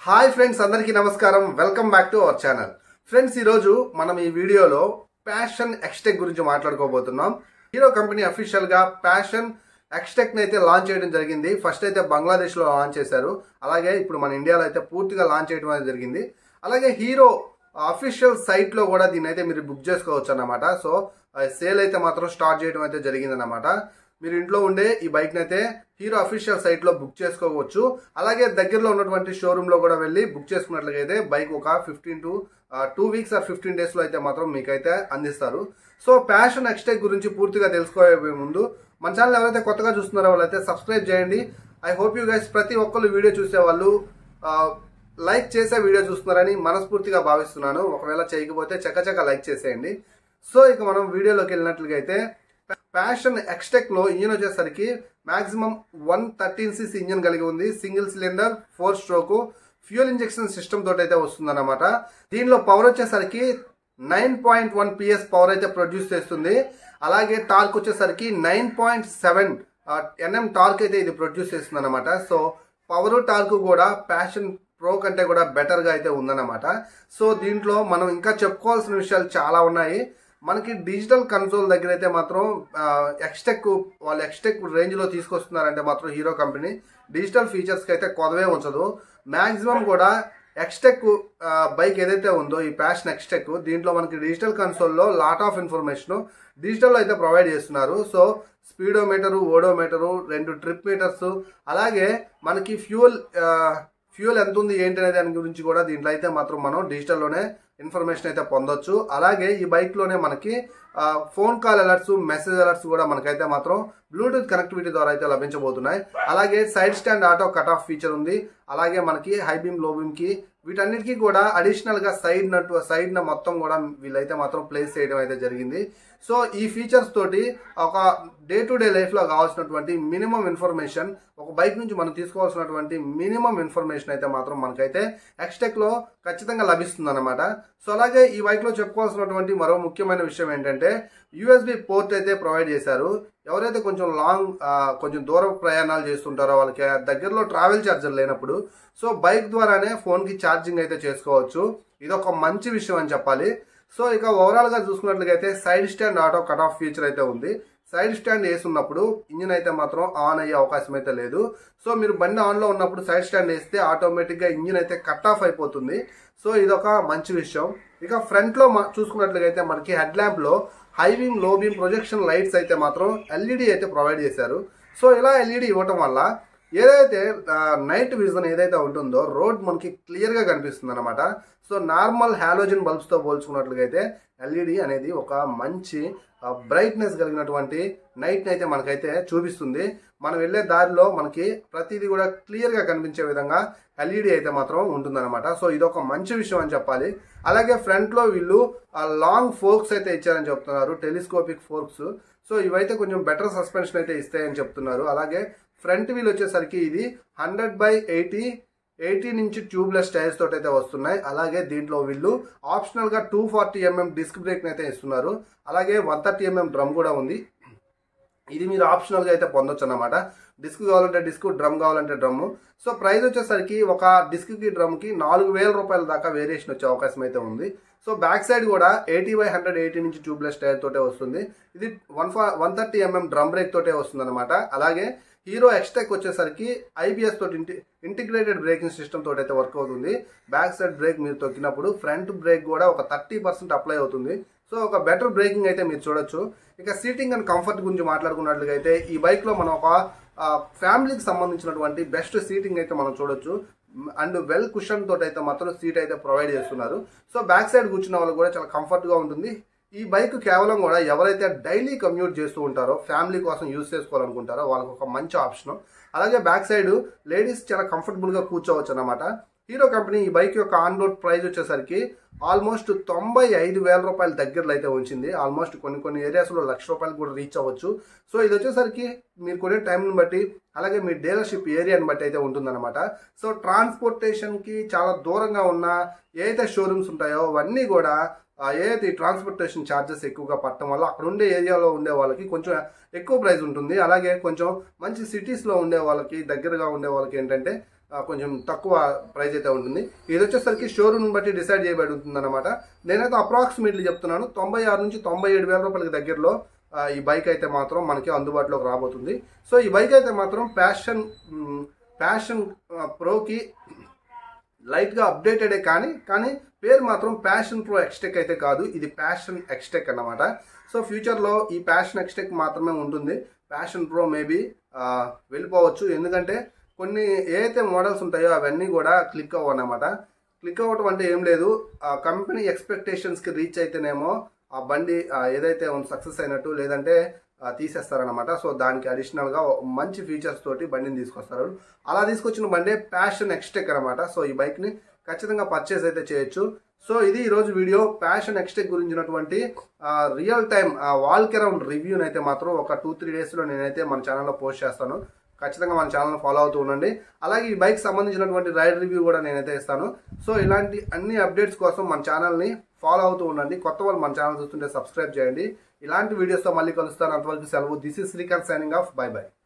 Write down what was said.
hi friends అందరికీ నమస్కారం welcome back to our channel friends ఈరోజు మనం ఈ వీడియోలో ప్యాషన్ ఎక్స్టెక్ గురించి మాట్లాడుకోబోతున్నాం హీరో కంపెనీ అఫీషియల్ గా ప్యాషన్ ఎక్స్టెక్ ని అయితే లాంచ్ చేయడం జరిగింది ఫస్ట్ అయితే బంగ్లాదేశ్ లో లాంచ్ చేశారు అలాగే ఇప్పుడు మన ఇండియాలో అయితే పూర్తిగా లాంచ్ చేయడం అనేది జరిగింది అలాగే హీరో అఫీషియల్ సైట్ లో కూడా దీన్ని అయితే మీరు బుక్ చేసుకోవచ్చు అన్నమాట సో సేల్ అయితే మాత్రం స్టార్ట్ చేయడం అయితే జరిగింది అన్నమాట మీరు ఇంట్లో ఉండే ఈ బైక్ అయితే హీరో అఫీషియల్ సైట్ లో బుక్ చేసుకోవచ్చు అలాగే దగ్గరలో ఉన్నటువంటి షోరూమ్ లో కూడా వెళ్ళి బుక్ చేసుకున్నట్లయితే బైక్ ఒక fifteen to two weeks or fifteen days లో అయితే మాత్రం మీకైతే అందిస్తారు సో ప్యాషన్ ఎక్స్టెక్ గురించి పూర్తిగా తెలుసుకోబోయే ముందు మన ఛానల్ ఎవరైతే కొత్తగా చూస్తున్నారో వాళ్ళైతే సబ్స్క్రైబ్ చేయండి ఐ హోప్ యూ గైస్ ప్రతి ఒక్కరు వీడియో చూసే వాళ్ళు లైక్ చేసే వీడియో చూస్తున్నారని మనస్ఫూర్తిగా భావిస్తున్నాను ఒకవేళ చేయకపోతే చక్కచక్క లైక్ చేసేయండి సో ఇక మనం వీడియోలోకి వెళ్ళినట్లుగా అయితే ప్యాషన్ ఎక్స్టెక్ లో ఇంజిన్ వచ్చేసరికి maximum one thirteen CC engine కలిగి ఉంది single cylinder four stroke fuel injection system తోటి అయితే వస్తుందన్నమాట దీనిలో పవర్ వచ్చేసరికి nine point one PS power అయితే ప్రొడ్యూస్ చేస్తుంది అలాగే టార్క్ వచ్చేసరికి nine point seven NM torque అయితే ఇది ప్రొడ్యూస్ చేస్తుంది అనమాట సో పవర్ టార్క్ కూడా ప్యాషన్ ప్రో కంటే కూడా బెటర్ గా అయితే ఉందన్నమాట సో దీంట్లో మనం ఇంకా చెప్పుకోవాల్సిన విషయాలు చాలా ఉన్నాయి మనకి డిజిటల్ కన్సోల్ దగ్గర అయితే మాత్రం ఎక్స్టెక్ వాళ్ళు ఎక్స్టెక్ రేంజ్ లో తీసుకొస్తున్నారంటే మాత్రం హీరో కంపెనీ డిజిటల్ ఫీచర్స్ కి అయితే కొదవే ఉంచదు మాక్సిమం కూడా ఎక్స్టెక్ బైక్ ఏదైతే ఉందో ఈ ప్యాషన్ ఎక్స్టెక్ దీంట్లో మనకి డిజిటల్ కన్సోల్లో లాట్ ఆఫ్ ఇన్ఫర్మేషన్ డిజిటల్ అయితే ప్రొవైడ్ చేస్తున్నారు సో స్పీడోమీటరు ఓడోమీటరు రెండు ట్రిప్ మీటర్స్ అలాగే మనకి ఫ్యూయల్ ఫ్యూయల్ ఎంత ఉంది ఏంటి అనే దాని గురించి కూడా దీంట్లో అయితే మాత్రం మనం డిజిటల్లోనే ఇన్ఫర్మేషన్ అయితే పొందొచ్చు అలాగే ఈ బైక్ లోనే మనకి phone call alerts message alerts కూడా మనకైతే మాత్రం బ్లూటూత్ కనెక్టివిటీ ద్వారా అయితే లభించబోతున్నాయి అలాగే side stand auto cut off feature ఉంది అలాగే మనకి హై బీమ్ లో బీమ్ కి వీటన్నిటికీ కూడా అడిషనల్ గా సైడ్ నట్టు సైడ్ న మొత్తం కూడా వీళ్ళైతే మాత్రం ప్లేస్ చేయడం అయితే జరిగింది సో ఈ ఫీచర్స్ తోటి ఒక డే టు డే లైఫ్ లో కావాల్సినటువంటి మినిమం ఇన్ఫర్మేషన్ ఒక బైక్ నుంచి మనం తీసుకోవాల్సినటువంటి మినిమం ఇన్ఫర్మేషన్ అయితే మాత్రం మనకైతే ఎక్స్టెక్ లో ఖచ్చితంగా లభిస్తుంది అనమాట సో అలాగే ఈ బైక్ లో చెప్పుకోవాల్సినటువంటి మరో ముఖ్యమైన విషయం ఏంటంటే యూఎస్బి పోర్ట్ అయితే ప్రొవైడ్ చేశారు ఎవరైతే కొంచెం లాంగ్ కొంచెం దూర ప్రయాణాలు చేస్తుంటారో వాళ్ళకి దగ్గరలో ట్రావెల్ ఛార్జర్ లేనప్పుడు సో బైక్ ద్వారానే ఫోన్ కి ఛార్జింగ్ అయితే చేసుకోవచ్చు ఇది ఒక మంచి విషయం అని చెప్పాలి సో ఇక ఓవరాల్ గా చూసుకున్నట్లయితే side stand auto cut off feature అయితే ఉంది సైడ్ స్టాండ్ వేసున్నప్పుడు ఇంజిన్ అయితే మాత్రం ఆన్ అయ్యే అవకాశం అయితే లేదు సో మీరు బండి ఆన్ లో ఉన్నప్పుడు సైడ్ స్టాండ్ వేస్తే ఆటోమేటిక్ గా ఇంజిన్ అయితే కట్ ఆఫ్ అయిపోతుంది సో ఇదొక మంచి విషయం ఇక ఫ్రంట్ లో చూసుకున్నట్లయితే మనకి హెడ్ ల్యాంప్ లో high beam low beam projection lights అయితే మాత్రం ఎల్ఈడి అయితే ప్రొవైడ్ చేశారు సో ఇలా ఎల్ఈడి ఇవ్వటం వల్ల ఏదైతే నైట్ విజన్ ఏదైతే ఉంటుందో రోడ్ మనకి క్లియర్ గా కనిపిస్తుంది అనమాట సో నార్మల్ హాలోజన్ బల్బ్స్ తో పోల్చుకున్నట్లుగా అయితే ఎల్ఈడి అనేది ఒక మంచి బ్రైట్నెస్ కలిగినటువంటి నైట్ అయితే మనకైతే చూపిస్తుంది మనం వెళ్ళే దారిలో మనకి ప్రతిదీ కూడా క్లియర్ గా కనిపించే విధంగా ఎల్ఈడి అయితే మాత్రం ఉంటుందన్నమాట సో ఇది ఒక మంచి విషయం అని చెప్పాలి అలాగే ఫ్రంట్ లో వీళ్ళు లాంగ్ ఫోర్క్స్ అయితే ఇచ్చారని చెప్తున్నారు టెలిస్కోపిక్ ఫోర్క్స్ సో ఇవైతే కొంచెం బెటర్ సస్పెన్షన్ అయితే ఇస్తాయని చెప్తున్నారు అలాగే ఫ్రంట్ వీల్ వచ్చేసరికి ఇది హండ్రెడ్ బై ఎయిటీ ఎయిటీ నుంచి ట్యూబ్లెస్ టైర్స్ తోటి అయితే వస్తున్నాయి అలాగే దీంట్లో వీళ్ళు ఆప్షనల్ గా two forty MM disc brake అయితే ఇస్తున్నారు అలాగే వన్ థర్టీ ఎంఎం డ్రమ్ కూడా ఉంది ఇది మీరు ఆప్షనల్ గా అయితే పొందొచ్చు అనమాట డిస్క్ కావాలంటే డిస్క్ డ్రమ్ కావాలంటే డ్రమ్ సో ప్రైస్ వచ్చేసరికి ఒక డిస్క్ కి డ్రమ్ కి నాలుగు వేల రూపాయల దాకా వేరియేషన్ వచ్చే అవకాశం అయితే ఉంది సో బ్యాక్ సైడ్ కూడా ఎయిటీ బై హండ్రెడ్ ఎయిటీ నుంచి ట్యూబ్లెస్ టైర్ తోటే వస్తుంది ఇది వన్ ఫా one thirty MM drum brake తోటే వస్తుంది అనమాట అలాగే హీరో ఎక్స్టెక్ వచ్చేసరికి ఐబిఎస్ తోటి ఇంటి ఇంటిగ్రేటెడ్ బ్రేకింగ్ సిస్టమ్ తోటి అయితే వర్క్ అవుతుంది బ్యాక్ సైడ్ బ్రేక్ మీరు తొక్కినప్పుడు ఫ్రంట్ బ్రేక్ కూడా ఒక థర్టీ పర్సెంట్ అప్లై అవుతుంది సో ఒక బెటర్ బ్రేకింగ్ అయితే మీరు చూడొచ్చు ఇక సీటింగ్ అండ్ కంఫర్ట్ గురించి మాట్లాడుకున్నట్లుగా అయితే ఈ బైక్ లో మనం ఒక ఫ్యామిలీకి సంబంధించినటువంటి బెస్ట్ సీటింగ్ అయితే మనం చూడొచ్చు అండ్ వెల్ కుషన్ తోటి అయితే మాత్రం సీట్ అయితే ప్రొవైడ్ చేస్తున్నారు సో బ్యాక్ సైడ్ కూర్చున్న వాళ్ళు కూడా చాలా కంఫర్ట్ గా ఉంటుంది ఈ బైక్ కేవలం కూడా ఎవరైతే డైలీ కమ్యూట్ చేస్తూ ఉంటారో ఫ్యామిలీ కోసం యూజ్ చేసుకోవాలనుకుంటారో వాళ్ళకి ఒక మంచి ఆప్షన్ అలాగే బ్యాక్ సైడ్ లేడీస్ చాలా కంఫర్టబుల్ గా కూర్చోవచ్చు అనమాట హీరో కంపెనీ ఈ బైక్ యొక్క ఆన్ రోడ్ ప్రైస్ వచ్చేసరికి ఆల్మోస్ట్ తొంభై ఐదు వేల రూపాయల దగ్గరలో అయితే ఉంచింది ఆల్మోస్ట్ కొన్ని కొన్ని ఏరియాస్లో లక్ష రూపాయలు కూడా రీచ్ అవ్వచ్చు సో ఇది వచ్చేసరికి మీరు కొనే టైంని బట్టి అలాగే మీ డీలర్షిప్ ఏరియాని బట్టి అయితే ఉంటుందన్నమాట సో ట్రాన్స్పోర్టేషన్కి చాలా దూరంగా ఉన్న ఏదైతే షోరూమ్స్ ఉంటాయో అవన్నీ కూడా ఏదైతే ఈ ట్రాన్స్పోర్టేషన్ ఛార్జెస్ ఎక్కువగా పట్టడం వల్ల అక్కడ ఉండే ఏరియాలో ఉండే వాళ్ళకి కొంచెం ఎక్కువ ప్రైస్ ఉంటుంది అలాగే కొంచెం మంచి సిటీస్లో ఉండే వాళ్ళకి దగ్గరగా ఉండే వాళ్ళకి ఏంటంటే ఆ, కొంచెం తక్కువ ప్రైస్ అయితే ఉంటుంది ఇది వచ్చేసరికి షోరూమ్ బట్టి డిసైడ్ చేయబడి ఉంటుంది అనమాట నేనైతే అప్రాక్సిమేట్లీ చెప్తున్నాను తొంభై ఆరు నుంచి తొంభై ఏడు వేల రూపాయలకి దగ్గరలో ఆ, ఈ బైక్ అయితే మాత్రం మనకి అందుబాటులోకి రాబోతుంది సో ఈ బైక్ అయితే మాత్రం ప్యాషన్ మ్, ప్యాషన్ ఆ, ప్రోకి లైట్గా అప్డేటెడే కానీ కానీ పేరు మాత్రం ప్యాషన్ ప్రో ఎక్స్టెక్ అయితే కాదు ఇది ప్యాషన్ ఎక్స్టెక్ అన్నమాట సో ఫ్యూచర్లో ఈ ప్యాషన్ ఎక్స్టెక్ మాత్రమే ఉంటుంది ప్యాషన్ ప్రో మేబీ వెళ్ళిపోవచ్చు ఎందుకంటే కొన్ని ఏదైతే మోడల్స్ ఉంటాయో అవన్నీ కూడా క్లిక్ అవ్వవు అన్నమాట క్లిక్ అవ్వటం అంటే ఏం లేదు ఆ కంపెనీ ఎక్స్పెక్టేషన్స్కి రీచ్ అయితేనేమో ఆ బండి ఆ, ఏదైతే సక్సెస్ అయినట్టు లేదంటే ఆ, తీసేస్తారనమాట సో దానికి అడిషనల్గా మంచి ఫీచర్స్ తోటి బండిని తీసుకొస్తారు అలా తీసుకొచ్చిన బండే ప్యాషన్ ఎక్స్టెక్ అనమాట సో ఈ బైక్ని ఖచ్చితంగా పర్చేస్ అయితే చేయొచ్చు సో ఇది ఈ రోజు వీడియో ప్యాషన్ ఎక్స్టెక్ గురించినటువంటి రియల్ టైం వాల్క్ అరౌండ్ రివ్యూని అయితే మాత్రం ఒక టూ త్రీ డేస్లో నేనైతే మన ఛానల్లో పోస్ట్ చేస్తాను ఖచ్చితంగా మన ఛానల్ ఫాలో అవుతూ ఉండండి అలాగే ఈ బైక్ సంబంధించినటువంటి రైడ్ రివ్యూ కూడా నేనైతే ఇస్తాను సో ఇలాంటి అన్ని అప్డేట్స్ కోసం మన ఛానల్ని ఫాలో అవుతూ ఉండండి కొత్త వాళ్ళు మన ఛానల్ చూస్తుంటే సబ్స్క్రైబ్ చేయండి ఇలాంటి వీడియోస్తో మళ్ళీ కలుస్తాను అంతవరకు సెలవు this is Srikanth signing off bye by